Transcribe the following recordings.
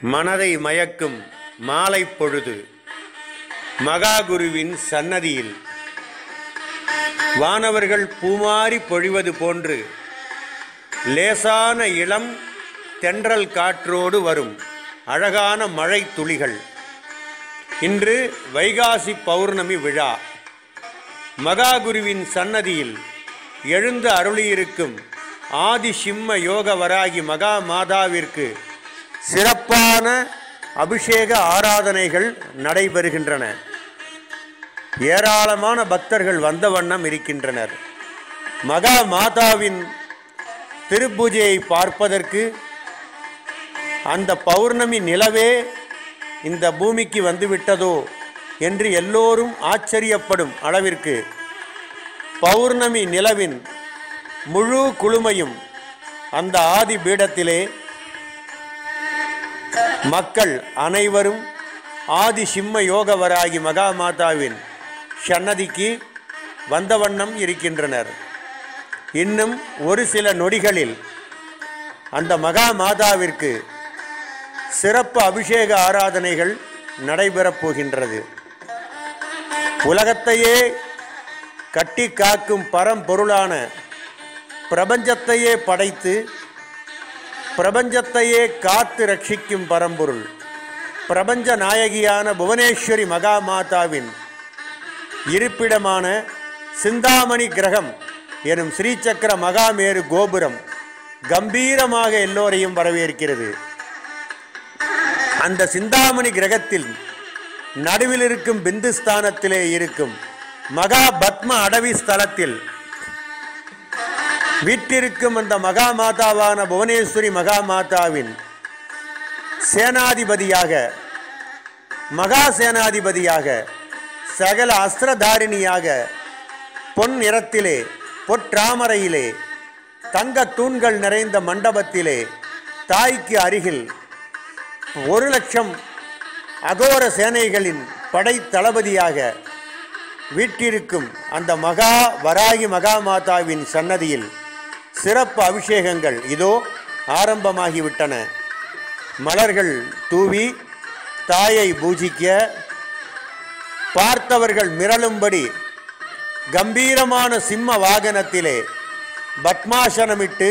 மனதை மயக்கும் மாலை பொழுது மகாகுருவின் சன்னதியில் வானவர்கள் பூமாரி பொழிவது போன்று லேசான இளம் தென்றல் காற்றோடு வரும் அழகான மழை துளிகள் இன்று வைகாசி பௌர்ணமி விழா மகாகுருவின் சன்னதியில் எழுந்து அருளியிருக்கும் ஆதி சிம்ம யோக வராகி மகா மாதாவிற்கு சிறப்பான அபிஷேக ஆராதனைகள் நடைபெறுகின்றன ஏராளமான பக்தர்கள் வந்த வண்ணம் இருக்கின்றனர் மகா மாதாவின் திருப்பூஜையை பார்ப்பதற்கு அந்த பௌர்ணமி நிலவே இந்த பூமிக்கு வந்துவிட்டதோ என்று எல்லோரும் ஆச்சரியப்படும் அளவிற்கு பௌர்ணமி நிலவின் முழு குழுமையும் அந்த ஆதி பீடத்திலே மக்கள் அனைவரும் ஆதி சிம்ம யோகவராகி மகாமாதாவின் சன்னதிக்கு வந்த வண்ணம் இருக்கின்றனர் இன்னும் ஒரு சில நொடிகளில் அந்த மகா மாதாவிற்கு சிறப்பு அபிஷேக ஆராதனைகள் நடைபெறப் போகின்றது உலகத்தையே கட்டி காக்கும் பரம்பொருளான பிரபஞ்சத்தையே படைத்து பிரபஞ்சத்தையே காத்து ரட்சிக்கும் பரம்பொருள் பிரபஞ்ச நாயகியான புவனேஸ்வரி மகாமாதாவின் இருப்பிடமான சிந்தாமணி கிரகம் எனும் ஸ்ரீசக்கர மகாமேரு கோபுரம் கம்பீரமாக எல்லோரையும் வரவேற்கிறது அந்த சிந்தாமணி கிரகத்தில் நடுவில் இருக்கும் பிந்துஸ்தானத்திலே இருக்கும் மகா பத்ம அடவி ஸ்தலத்தில் வீற்றிருக்கும் அந்த மகா மாதாவான புவனேஸ்வரி மகா மாதாவின் சேனாதிபதியாக மகா சேனாதிபதியாக சகல அஸ்திரதாரிணியாக பொன் நிறத்திலே பொற்றாமரையிலே தங்க தூண்கள் நிறைந்த மண்டபத்திலே தாய்க்கு அருகில் ஒரு லட்சம் அகோர சேனைகளின் படை தளபதியாக வீற்றிருக்கும் அந்த மகா வராகி மகா மாதாவின் சன்னதியில் சிறப்பு அபிஷேகங்கள் இதோ ஆரம்பமாகிவிட்டன மலர்கள் தூவி தாயை பூஜிக்க பார்த்தவர்கள் மிரளும்படி கம்பீரமான சிம்ம வாகனத்திலே பத்மாசனமிட்டு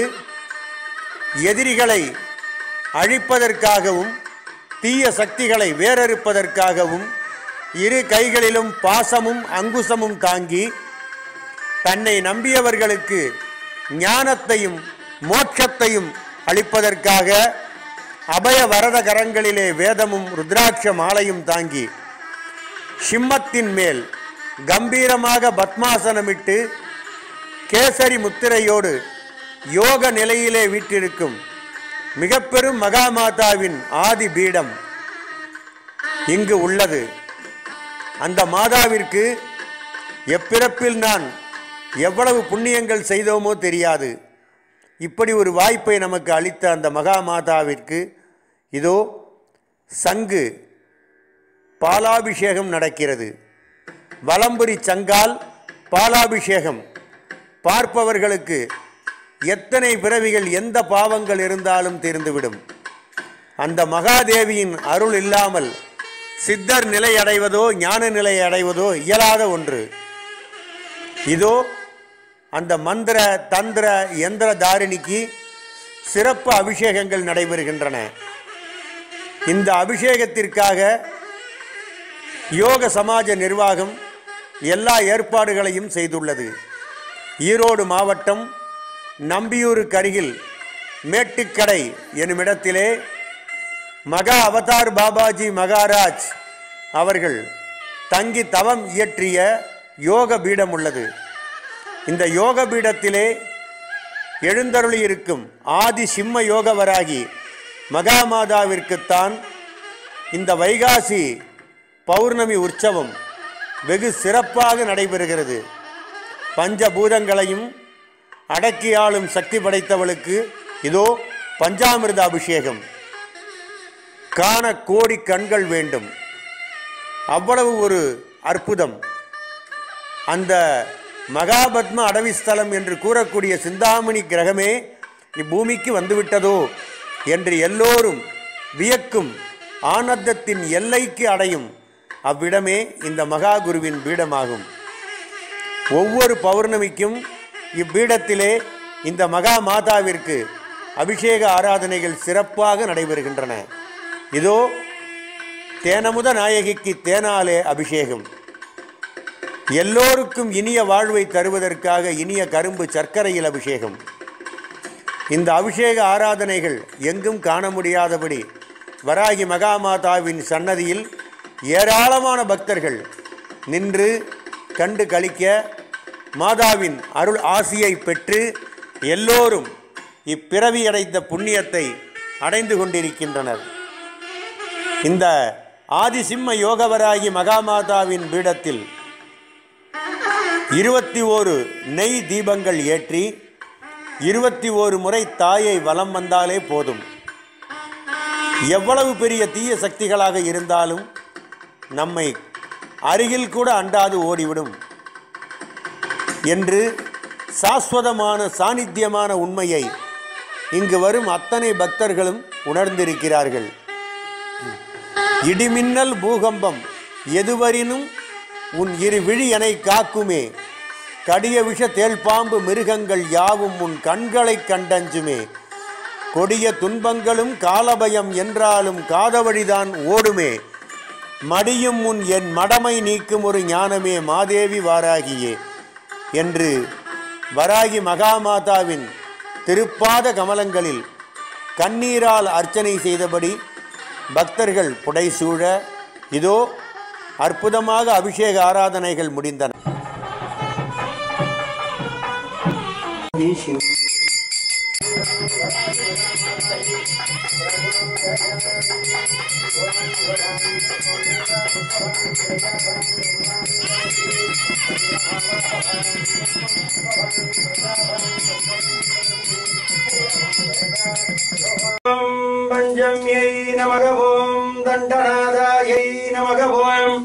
எதிரிகளை அழிப்பதற்காகவும் தீய சக்திகளை வேறறுப்பதற்காகவும் இரு கைகளிலும் பாசமும் அங்குசமும் தாங்கி தன்னை நம்பியவர்களுக்கு ஞானத்தையும் மோட்சத்தையும் அளிப்பதற்காக அபய வரத கரங்களிலே வேதமும் ருத்ராட்ச மாலையும் தாங்கி சிம்மத்தின் மேல் கம்பீரமாக பத்மாசனமிட்டு கேசரி முத்திரையோடு யோக நிலையிலே வீற்றிருக்கும் மிக பெரும் மகாமாதாவின் ஆதி பீடம் இங்கு உள்ளது அந்த மாதாவிற்கு எப்பிறப்பில் நான் எவ்வளவு புண்ணியங்கள் செய்தோமோ தெரியாது இப்படி ஒரு வாய்ப்பை நமக்கு அளித்த அந்த மகா மாதாவிற்கு இதோ சங்கு பாலாபிஷேகம் நடக்கிறது வலம்புரி சங்கால் பாலாபிஷேகம் பார்ப்பவர்களுக்கு எத்தனை பிறவிகள் எந்த பாவங்கள் இருந்தாலும் தீர்ந்துவிடும் அந்த மகாதேவியின் அருள் இல்லாமல் சித்தர் நிலை அடைவதோ ஞான நிலை அடைவதோ இயலாத ஒன்று இதோ அந்த மந்திர தந்திர எந்திர தாரிணிக்கு சிறப்பு அபிஷேகங்கள் நடைபெறுகின்றன இந்த அபிஷேகத்திற்காக யோக சமாஜ நிர்வாகம் எல்லா ஏற்பாடுகளையும் செய்துள்ளது ஈரோடு மாவட்டம் நம்பியூருக்கு அருகில் மேட்டுக்கடை எனுமிடத்திலே மகா அவதார் பாபாஜி மகாராஜ் அவர்கள் தங்கி தவம் இயற்றிய யோக பீடம் உள்ளது இந்த யோக பீடத்திலே எழுந்தருளி இருக்கும் ஆதி சிம்ம யோகவராகி மகாமாதாவிற்குத்தான் இந்த வைகாசி பௌர்ணமி உற்சவம் வெகு சிறப்பாக நடைபெறுகிறது பஞ்சபூதங்களையும் அடக்கி ஆளும் சக்தி படைத்தவளுக்கு இதோ பஞ்சாமிர்த அபிஷேகம் காண கோடி கண்கள் வேண்டும் அவ்வளவு ஒரு அற்புதம் அந்த மகாபத்ம அடவிஸ்தலம் என்று கூறக்கூடிய சிந்தாமணி கிரகமே இப்பூமிக்கு வந்துவிட்டதோ என்று எல்லோரும் வியக்கும் ஆனந்தத்தின் எல்லைக்கு அடையும் அவ்விடமே இந்த மகாகுருவின் பீடமாகும் ஒவ்வொரு பௌர்ணமிக்கும் இப்பீடத்திலே இந்த மகா மாதாவிற்கு அபிஷேக ஆராதனைகள் சிறப்பாக நடைபெறுகின்றன இதோ தேனமுத நாயகிக்கு தேனாலே அபிஷேகம் எல்லோருக்கும் இனிய வாழ்வை தருவதற்காக இனிய கரும்பு சர்க்கரையில் அபிஷேகம் இந்த அபிஷேக ஆராதனைகள் எங்கும் காண முடியாதபடி வராகி மகாமாதாவின் சன்னதியில் ஏராளமான பக்தர்கள் நின்று கண்டு கழிக்க மாதாவின் அருள் ஆசியை பெற்று எல்லோரும் இப்பிறவி அடைந்த புண்ணியத்தை அடைந்து கொண்டிருக்கின்றனர் இந்த ஆதிசிம்ம யோகவராகி மகாமாதாவின் பீடத்தில் இருபத்தி ஓரு நெய் தீபங்கள் ஏற்றி இருபத்தி ஓரு முறை தாயை வலம் வந்தாலே போதும் எவ்வளவு பெரிய தீய சக்திகளாக இருந்தாலும் நம்மை அருகில் கூட அண்டாது ஓடிவிடும் என்று சாஸ்வதமான சாநித்தியமான உண்மையை இங்கு வரும் அத்தனை பக்தர்களும் உணர்ந்திருக்கிறார்கள் இடிமின்னல் பூகம்பம் எதுவரினும் உன் இரு விழி எனை காக்குமே கடிய விஷ தேள்பாம்பு மிருகங்கள் யாவும் உன் கண்களைக் கண்டஞ்சுமே கொடிய துன்பங்களும் காலபயம் என்றாலும் காதவழிதான் ஓடுமே மடியும் முன் என் மடமை நீக்கும் ஒரு ஞானமே மாதேவி வாராகியே என்று வராகி மகாமாதாவின் திருப்பாத கமலங்களில் கண்ணீரால் அர்ச்சனை செய்தபடி பக்தர்கள் புடைசூழ இதோ அற்புதமாக அபிஷேக ஆராதனைகள் முடிந்தன பஞ்சம்யை நமகவும் தண்டநாதாயை நமகவும்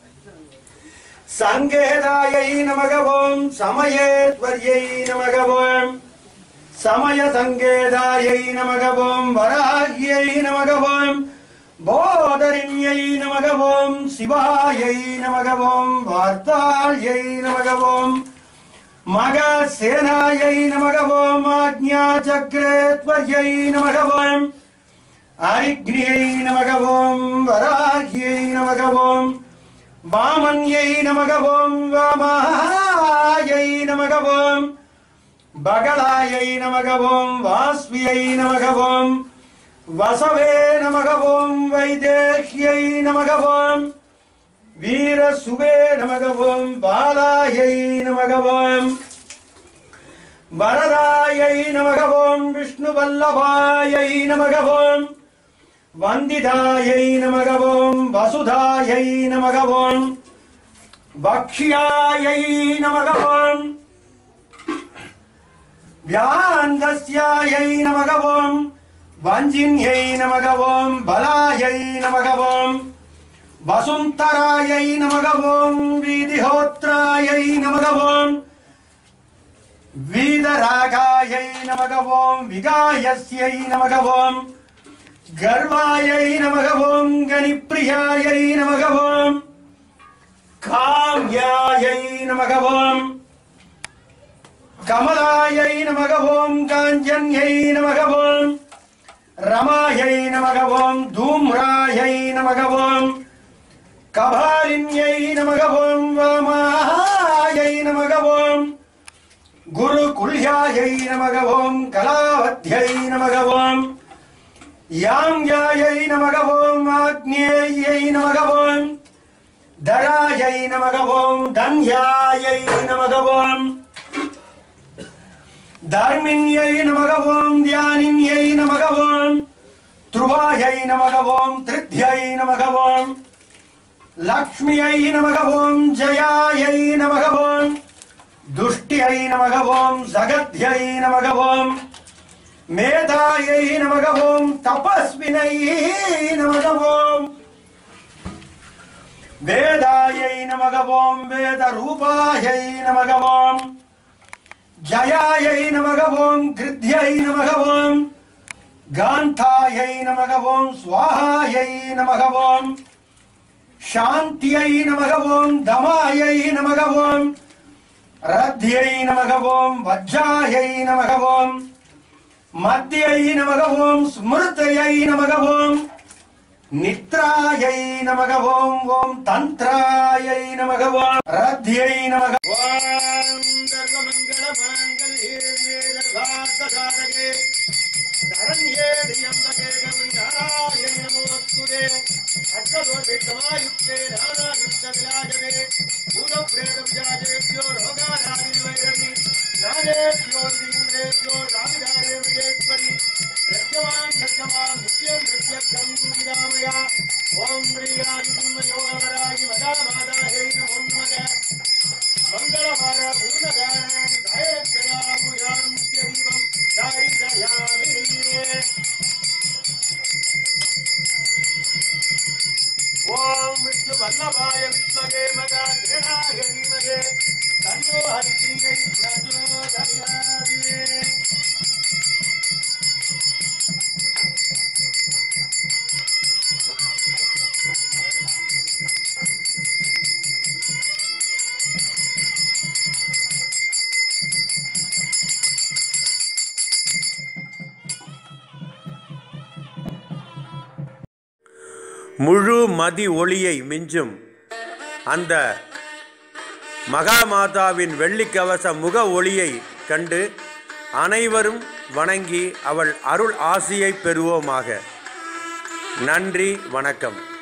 சங்கேதாயை நமகவும் சமயேத்வர்யை நமகவும் சமய சங்கேதாயை நமகவும் வராகியை நமகவும் போதரிண்யை நமகவும் சிவாயை நமகவும் வார்த்தாயை நமகவும் மகசேனாயை நமகவும் ஆக்ஞா சக்கரத்வர்யை நமகவும் அரிக்னியை நமகவும் வராகியை நமகவும் வாமன்யை நமகவும் வாமாயை நமகவும் பகலாயை நமகவும் வாஸ்வியை நமகவும் வசவே நமகவும் வைதேஹ்யை நமகவும் வீர சுபே நமகவும் பாலாயை நமகவும் வரதாயை நமகவும் விஷ்ணு வல்லபாயை நமகவும் வந்திதாயை நமகவும் வசுதாயை நமகவும் பக்ஷ்யாயை நமகவும் வியாந்தஸ்யாயை நமகவும் வஞ்சின்யை நமகவும் பலாயை நமகவும் வசுந்தராயை நமகவும் வீதிஹோத்ராயை நமகவும் வீதராகாயை நமகவும் விகாயஸ்யை நமகவும் கர்வாயை நமகவும் கணிப்பிரியாயை நமகவும் காம்யாயை நமகவும் கமலாயை நமகவும் காஞ்சன்யை நமகவும் ரமாயை நமகவும் தூம்ராயை நமகவும் கபாலின்யை நமகவும் வாமாயை நமகவும் குரு குல்யாயை நமகவும் கலாவத்யை நமகவும் யாங்யாயை நமகவும் ஆக்னேயை நமகவும் தராயை நமகவும் தன்யாயை நமகவும் தர்மின்யை நமகவும் தியானின்யை நமகவும் துருவாயை நமகவும் திருத்யை நமகவும் லக்ஷ்மியை நமகவும் ஜயாயை நமகவும் துஷ்டியை நமகவும் ஜகத்யை நமகவும் மேதாயை நமகவும் தபஸ்வினை நமகவும் வேதாயை நமகவும் வேத ரூபாயை நமகவும் ஜயாயை நமகவும் கிருத்யை நமகவும் காந்தாயை நமக ஓம் சுவாஹாயை நமக ஓம் சாந்தியை நமக ஓம் தமாயை நமக ஓம் ரத்யை நமக ஓம் வஜ்ஜாயை நமக ஓம் மத்தியை நமக ஓம் ஸ்மிருதையை நமக ஓம் நித்ராயை நமக ஓம் ஓம் தந்த்ராயை நமக ஓம் ரத்யை நமக ஓம் சர்வமங்கள மாங்கல்யே சர்வார்த்தசாதகே சரண்யே திரியம்பகே கௌரி நாராயணி நமோஸ்துதே அஷ்டதோஷமாயுக்தே நானாயுக்த விராஜதே பூத பிரேத விஜாஜேभ्यो ரோகாராதிவைரவி நாகேभ्यो திங்களேभ्यो ராவிதாரே விஜேஸ்வரி பிரத்யவான் சத்யவான் நித்யம் நித்யக்கம் விராமயா ஓம் பிரியாயும் யோகவராகி மதாமாதாஹே நமோ நமக மங்களவார பூர்ணகாரணி காயத்ரயாமுயாம் நித்யதீபம் தாரிதயாமி ஓம் விஷ்ணு வல்லபாய வித்மகே மகா கிரணாய தீமகே தன்னோ ஹரிக்கிரியை பிரச்சோதயாதி முழு மதி ஒளியை மிஞ்சும் அந்த மகாமாதாவின் வெள்ளிக்கவச முக ஒளியை கண்டு அனைவரும் வணங்கி அவள் அருள் ஆசியை பெறுவோமாக நன்றி வணக்கம்